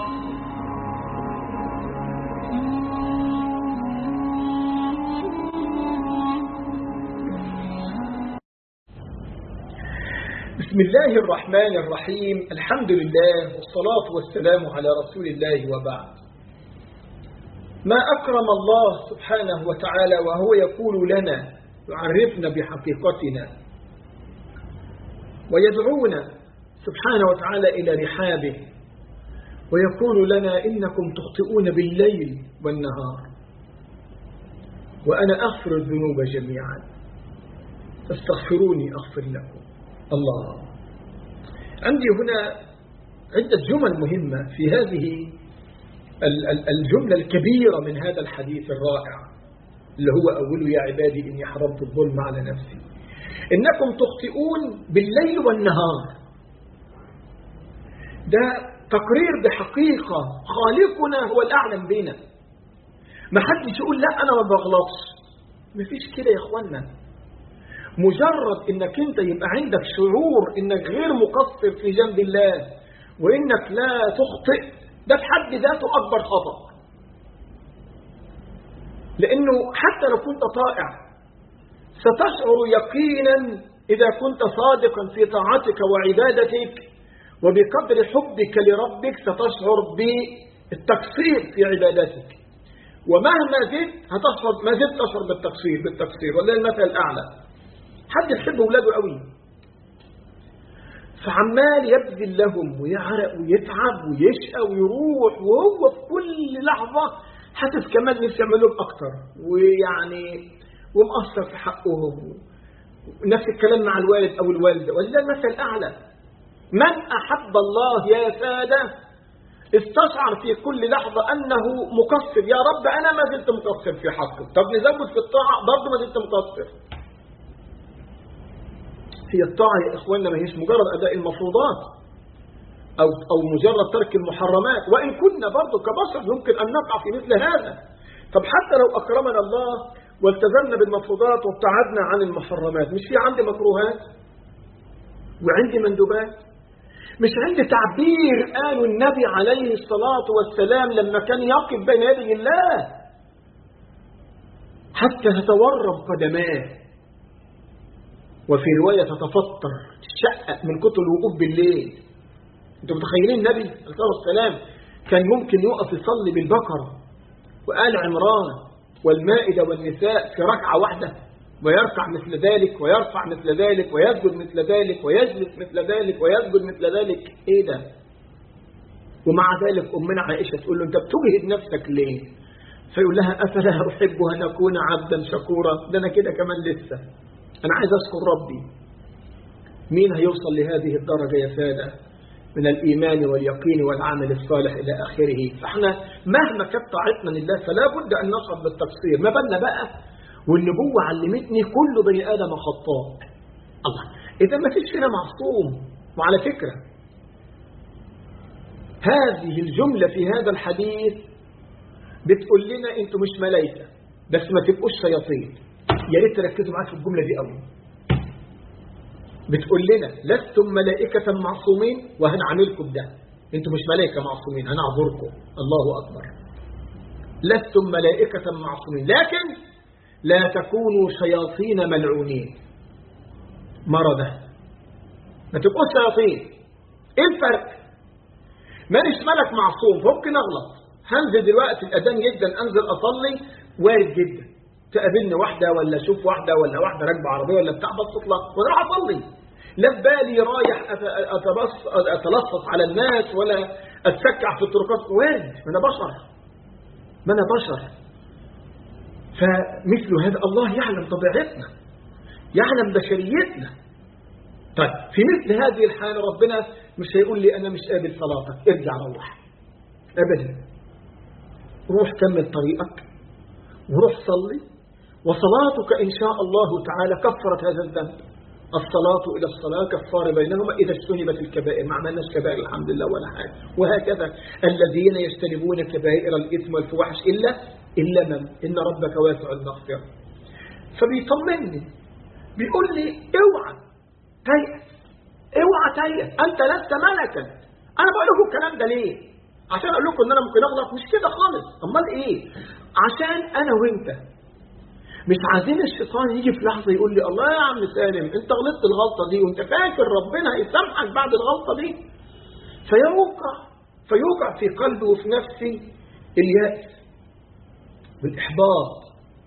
بسم الله الرحمن الرحيم الحمد لله والصلاة والسلام على رسول الله وبعد ما أكرم الله سبحانه وتعالى وهو يقول لنا يعرفنا بحقيقتنا ويدعونا سبحانه وتعالى إلى رحابه ويقول لنا إنكم تخطئون بالليل والنهار وأنا أغفر الذنوب جميعا فاستغفروني أغفر لكم الله عندي هنا عدة جمل مهمة في هذه الجملة الكبيرة من هذا الحديث الرائع اللي هو أوله يا عبادي إني حرمت الظلم على نفسي إنكم تخطئون بالليل والنهار ده تقرير بحقيقة خالقنا هو الأعلم بنا ما حدش يقول لا أنا ما بغلطش مفيش كده يا إخوانا مجرد انك انت يبقى عندك شعور انك غير مقصر في جنب الله وانك لا تخطئ ده في حد ذاته اكبر خطأ لانه حتى لو كنت طائع ستشعر يقينا اذا كنت صادقا في طاعتك وعبادتك وبقدر حبك لربك ستشعر بالتقصير في عبادتك ومهما زدت هتشعر ما زدت تشعر بالتقصير بالتقصير ولا المثل الاعلى حد يحب اولاده قوي فعمال يبذل لهم ويعرق ويتعب ويشقى ويروح وهو في كل لحظة حاسس كمان نفسه يعمل لهم أكتر ويعني ومقصر في حقهم نفس الكلام مع الوالد أو الوالدة ولله المثل الأعلى من أحب الله يا سادة استشعر في كل لحظة أنه مقصر يا رب أنا ما زلت مقصر في حقك طب نزود في الطاعة برضه ما زلت مقصر هي الطاعة يا إخواننا ما هيش مجرد أداء المفروضات أو, أو مجرد ترك المحرمات وإن كنا برضو كبشر يمكن أن نقع في مثل هذا طب حتى لو أكرمنا الله والتزمنا بالمفروضات وابتعدنا عن المحرمات مش في عندي مكروهات وعندي مندوبات مش عندي تعبير قاله النبي عليه الصلاة والسلام لما كان يقف بين يدي الله حتى تتورم قدماه وفي رواية تتفطر تشقق من كتر الوقوف بالليل انتوا متخيلين النبي عليه الصلاة والسلام كان ممكن يقف يصلي بالبقرة وآل عمران والمائدة والنساء في ركعة واحدة ويركع مثل ذلك ويرفع مثل ذلك ويسجد مثل ذلك ويجلس مثل ذلك ويسجد مثل ذلك ايه ده ومع ذلك أمنا عائشة تقول له انت بتجهد نفسك ليه فيقول لها أفلا أحب أن أكون عبدا شكورا ده أنا كده كمان لسه أنا عايز أذكر ربي مين هيوصل لهذه الدرجة يا سادة من الإيمان واليقين والعمل الصالح إلى آخره فإحنا مهما كانت طاعتنا لله فلا بد أن نشعر بالتقصير ما بالنا بقى والنبوة علمتني كل بني آدم خطاء الله إذا ما فيش فينا معصوم وعلى فكرة هذه الجملة في هذا الحديث بتقول لنا أنتم مش ملايكة بس ما تبقوش شياطين يا ريت تركزوا معاك في الجملة دي قوي بتقول لنا لستم ملائكة معصومين وهنعملكم ده انتم مش ملائكة معصومين هنعذركم الله أكبر لستم ملائكة معصومين لكن لا تكونوا شياطين ملعونين مرضى ما تبقوش شياطين ايه الفرق مانيش ملك معصوم فممكن اغلط هنزل دلوقتي الأذان جدا انزل اصلي وارد جدا تقابلني واحدة ولا اشوف واحدة ولا واحدة راكبة عربية ولا بتاع بس تطلق وانا راح اصلي لا في بالي رايح أتبص اتلصص على الناس ولا اتسكع في الطرقات وارد ما انا بشر ما انا بشر فمثل هذا الله يعلم طبيعتنا يعلم بشريتنا طيب في مثل هذه الحالة ربنا مش هيقول لي أنا مش قابل صلاتك ارجع روح أبدا روح كمل طريقك وروح صلي وصلاتك إن شاء الله تعالى كفرت هذا الذنب الصلاة إلى الصلاة كفار بينهما إذا اجتنبت الكبائر ما عملناش كبائر الحمد لله ولا حاجة وهكذا الذين يجتنبون كبائر الإثم والفواحش إلا إلا من إن ربك واسع المغفرة فبيطمني بيقول لي اوعى تيأس اوعى تيأس أنت لست ملكا أنا بقول لكم الكلام ده ليه عشان اقول لكم ان انا ممكن اغلط مش كده خالص امال ايه عشان انا وانت مش عايزين الشيطان يجي في لحظه يقول لي الله يا عم سالم انت غلطت الغلطه دي وانت فاكر ربنا هيسامحك بعد الغلطه دي فيوقع فيوقع في قلبي وفي نفسي اليأس والاحباط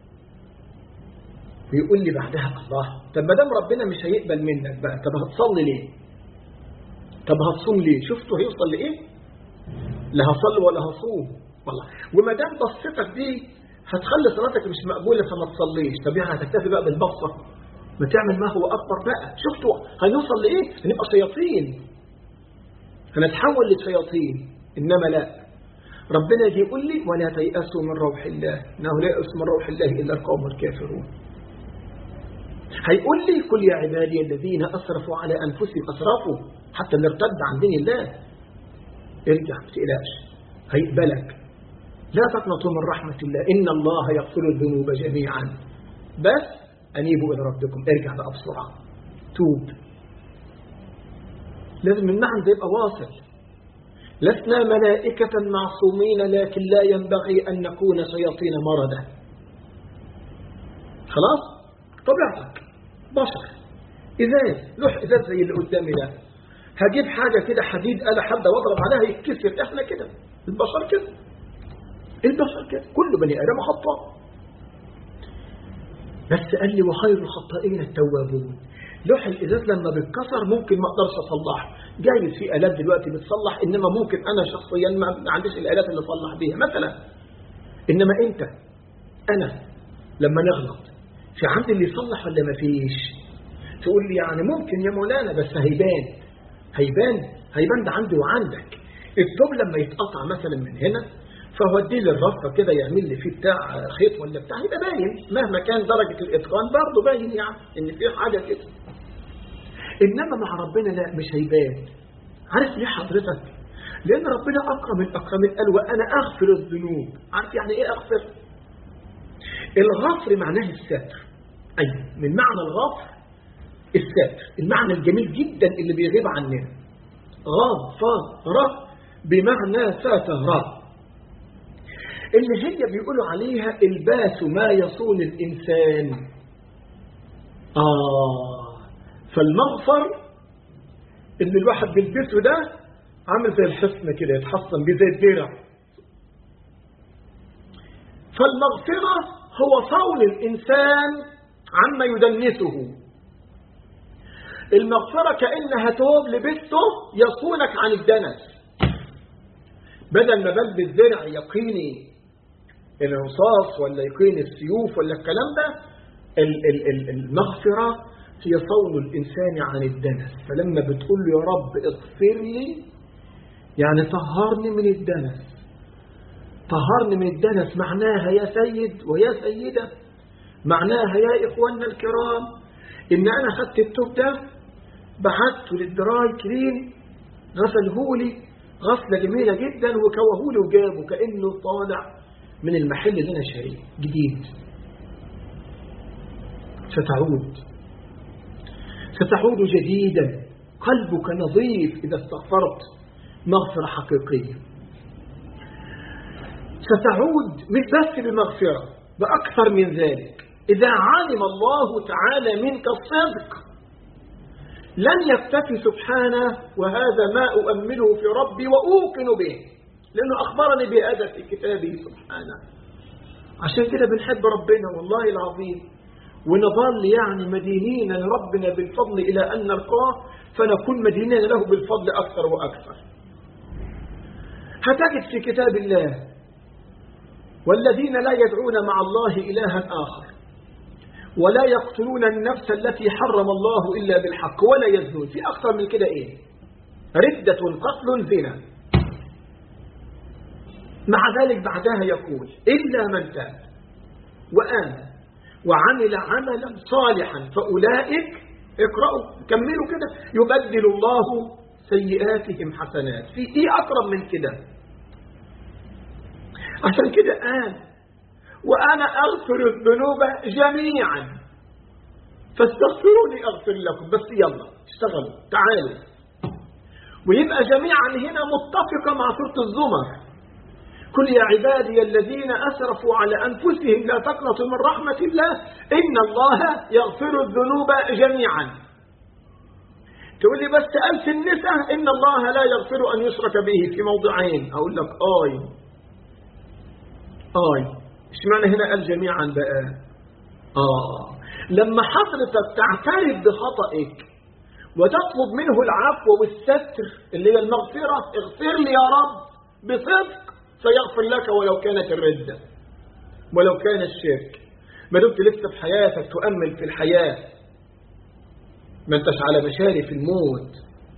ويقول لي بعدها الله طب ما دام ربنا مش هيقبل منك بقى طب هتصلي ليه طب هتصوم ليه شفتوا هيوصل لايه لا هصلي ولا هصوم والله وما دام بصتك دي هتخلي صلاتك مش مقبوله فما تصليش طب يعني هتكتفي بقى بالبصه ما تعمل ما هو اكبر بقى شفتوا هنوصل لايه هنبقى شياطين هنتحول لشياطين انما لا ربنا يجي يقول لي ولا تيأسوا من روح الله انه لا يأس من روح الله الا القوم الكافرون هيقول لي كل يا عبادي الذين أسرفوا على أنفسهم أسرفوا حتى اللي ارتد عن دين الله ارجع ما تقلقش هيقبلك لا تقنطوا من رحمة الله إن الله يغفر الذنوب جميعا بس أنيبوا إلى ربكم ارجع بقى بسرعة توب لازم المعنى ده يبقى واصل لسنا ملائكة معصومين لكن لا ينبغي أن نكون شياطين مرضى خلاص طبيعتك بشر إزاز لوح إزاز زي اللي قدامي ده هجيب حاجة كده حديد آلة حادة واضرب عليها يتكسر احنا كده البشر كده البشر كده كل بني آدم خطاء بس قال لي وخير الخطائين التوابون لوح الإزاز لما بيتكسر ممكن ما اقدرش اصلحه جايز في آلات دلوقتي بتصلح إنما ممكن أنا شخصيا ما عنديش الآلات اللي اصلح بيها مثلا إنما أنت أنا لما نغلط في عندي اللي يصلح ولا ما فيش تقول لي يعني ممكن يا مولانا بس هيبان هيبان هيبان ده عندي وعندك الثوب لما يتقطع مثلا من هنا فهوديه للرفه كده يعمل لي فيه بتاع خيط ولا بتاع يبقى باين مهما كان درجه الاتقان برضه باين يعني ان في حاجه كده انما مع ربنا لا مش هيبان عارف ليه حضرتك لان ربنا اكرم الاكرمين قال وانا اغفر الذنوب عارف يعني ايه اغفر الغفر معناه الستر أيوة من معنى الغفر الستر المعنى الجميل جدا اللي بيغيب عننا غفر بمعنى ستر اللي هي بيقولوا عليها الباس ما يصون الإنسان آه فالمغفر اللي الواحد بيلبسه ده عامل زي الحصن كده يتحصن بيه زي الدرع فالمغفرة هو صون الإنسان عما يدنسه المغفرة كأنها توب لبسته يصونك عن الدنس بدل ما بلبس درع يقيني الرصاص ولا يقيني السيوف ولا الكلام ده المغفرة هي صون الإنسان عن الدنس فلما بتقول له يا رب اغفر لي يعني طهرني من الدنس طهرني من الدنس معناها يا سيد ويا سيدة معناها يا إخواننا الكرام إن أنا خدت التوب ده بعته للدراي كلين غسلهولي غسلة جميلة جدا وكوهولي وجابه كأنه طالع من المحل اللي أنا شاريه جديد ستعود ستعود جديدا قلبك نظيف إذا استغفرت مغفرة حقيقية ستعود مش بس بمغفرة بأكثر من ذلك إذا علم الله تعالى منك الصدق لن يكتفي سبحانه وهذا ما أؤمله في ربي وأوقن به لأنه أخبرني بهذا في كتابه سبحانه عشان كده بنحب ربنا والله العظيم ونظل يعني مدينين لربنا بالفضل إلى أن نلقاه فنكون مدينين له بالفضل أكثر وأكثر هتجد في كتاب الله والذين لا يدعون مع الله إلها آخر ولا يقتلون النفس التي حرم الله إلا بالحق ولا يزنون في أكثر من كده إيه ردة قتل زنا مع ذلك بعدها يقول إلا من تاب وآمن وعمل عملا صالحا فأولئك اقرأوا كملوا كده يبدل الله سيئاتهم حسنات في إيه أقرب من كده عشان كده قال وأنا أغفر الذنوب جميعا فاستغفروني أغفر لكم بس يلا اشتغلوا تعالوا ويبقى جميعا هنا متفقة مع سورة الزمر قل يا عبادي الذين أسرفوا على أنفسهم لا تقنطوا من رحمة الله إن الله يغفر الذنوب جميعا تقول لي بس قال في النساء إن الله لا يغفر أن يشرك به في موضعين أقول لك آي آي اشمعنى هنا قال جميعا بقى آه لما حضرتك تعترف بخطئك وتطلب منه العفو والستر اللي هي المغفرة اغفر لي يا رب بصدق سيغفر لك ولو كانت الردة ولو كان الشرك ما دمت لسه في حياتك تؤمل في الحياة ما انتش على مشارف الموت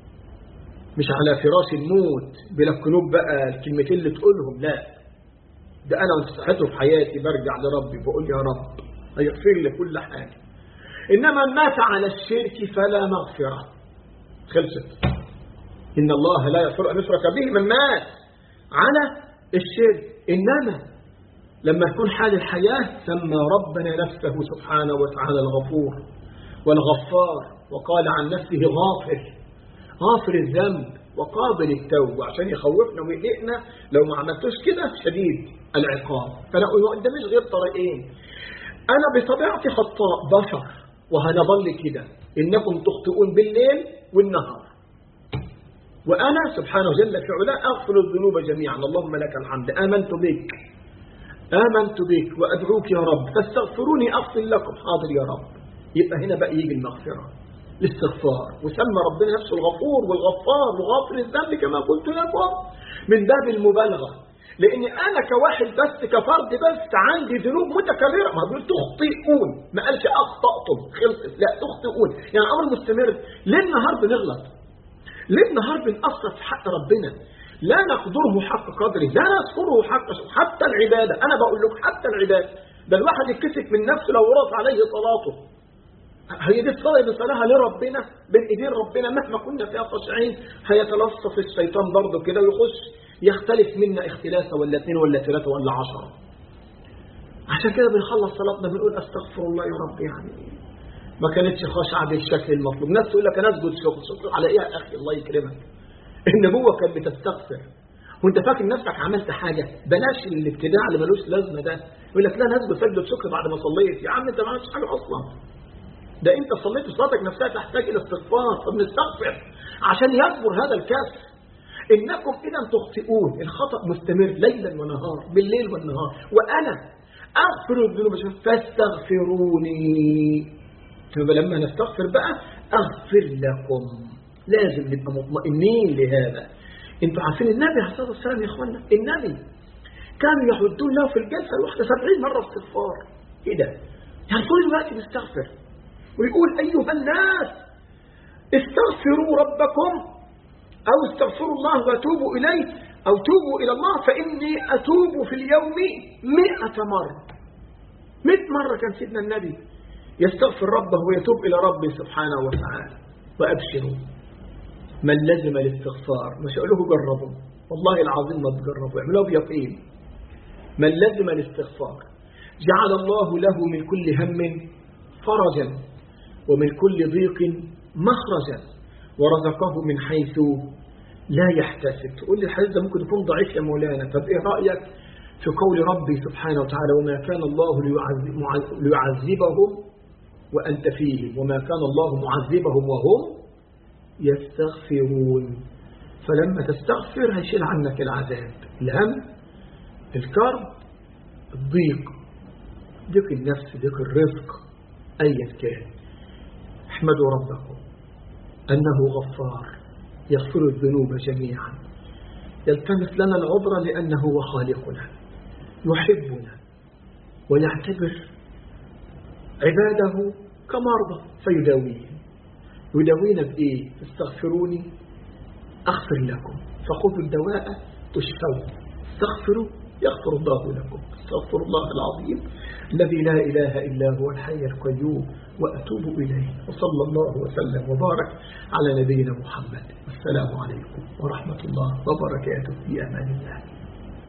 مش على فراش الموت بيلقنوك بقى الكلمتين اللي تقولهم لا ده انا وانت صحته في حياتي برجع لربي بقول يا رب هيغفر لي كل حاجة إنما مات على الشرك فلا مغفرة خلصت إن الله لا يغفر أن يشرك به من مات على الشرك إنما لما يكون حال الحياة سمى ربنا نفسه سبحانه وتعالى الغفور والغفار وقال عن نفسه غافر غافر الذنب وقابل التوب عشان يخوفنا ويقلقنا لو ما عملتوش كده شديد العقاب فلا قداميش غير طريقين أنا بطبيعتي خطاء بشر وهنظل كده إنكم تخطئون بالليل والنهار وأنا سبحانه جل في علاه أغفر الذنوب جميعا اللهم لك الحمد آمنت بك آمنت بك وأدعوك يا رب فاستغفروني أغفر لكم حاضر يا رب يبقى هنا بقى يجي المغفرة الاستغفار وسمى ربنا نفسه الغفور والغفار وغافر الذنب كما قلت لكم من باب المبالغة لأن أنا كواحد بس كفرد بس عندي ذنوب متكررة ما بيقول تخطئون ما قالش أخطأتم خلصت لا تخطئون يعني أمر مستمر ليه النهار بنغلط ليه النهار بنقصر في حق ربنا لا نقدره حق قدره لا نذكره حق حتى العبادة أنا بقول لك حتى العبادة ده الواحد يتكسف من نفسه لو ورط عليه صلاته هي دي الصلاة اللي صلاها لربنا بين ايدين ربنا مهما كنا فيها خاشعين هيتلصف الشيطان برضه كده ويخش يختلف منا اختلافة ولا اثنين ولا ثلاثة ولا عشرة عشان كده بنخلص صلاتنا بنقول استغفر الله يا رب يعني ما كانتش خاشعة بالشكل المطلوب ناس تقول لك انا اسجد شكر على ايه يا اخي الله يكرمك النبوة كانت بتستغفر وانت فاكر نفسك عملت حاجة بلاش الابتداع اللي ملوش لازمة ده يقول لك لا نسجد سجدة شكر بعد ما صليت يا عم انت ما عملتش حاجة اصلا ده انت صليت صلاتك نفسها تحتاج الى استغفار فبنستغفر عشان يكبر هذا الكسر انكم اذا تخطئون الخطأ مستمر ليلا ونهار بالليل والنهار وانا اغفر الذنوب فاستغفروني فلما نستغفر بقى اغفر لكم لازم نبقى مطمئنين لهذا انتوا عارفين النبي عليه الصلاه والسلام يا اخوانا النبي كانوا يحدون له في الجلسه الواحده 70 مره استغفار ايه ده يعني طول الوقت بيستغفر ويقول أيها الناس استغفروا ربكم أو استغفروا الله وتوبوا إليه أو توبوا إلى الله فإني أتوب في اليوم مئة مرة مئة مرة كان سيدنا النبي يستغفر ربه ويتوب إلى ربه سبحانه وتعالى وأبشروا من لزم الاستغفار مش أقوله جربوا والله العظيم ما تجربوا اعملوه بيقين من لزم الاستغفار جعل الله له من كل هم فرجا ومن كل ضيق مخرجا ورزقه من حيث لا يحتسب تقول لي الحديث ده ممكن يكون ضعيف يا مولانا طب ايه رأيك في قول ربي سبحانه وتعالى وما كان الله ليعذبهم وأنت فيهم وما كان الله معذبهم وهم يستغفرون فلما تستغفر هيشيل عنك العذاب الهم الكرب الضيق ضيق النفس ضيق الرزق أيا كان احمدوا ربكم أنه غفار يغفر الذنوب جميعا يلتمس لنا العذر لأنه هو خالقنا يحبنا ويعتبر عباده كمرضى فيداويهم يداوينا بإيه استغفروني أغفر لكم فخذوا الدواء تشفوا استغفروا يغفر الله لكم استغفر الله العظيم الذي لا إله إلا هو الحي القيوم وأتوب إليه وصلى الله وسلم وبارك على نبينا محمد والسلام عليكم ورحمة الله وبركاته في أمان الله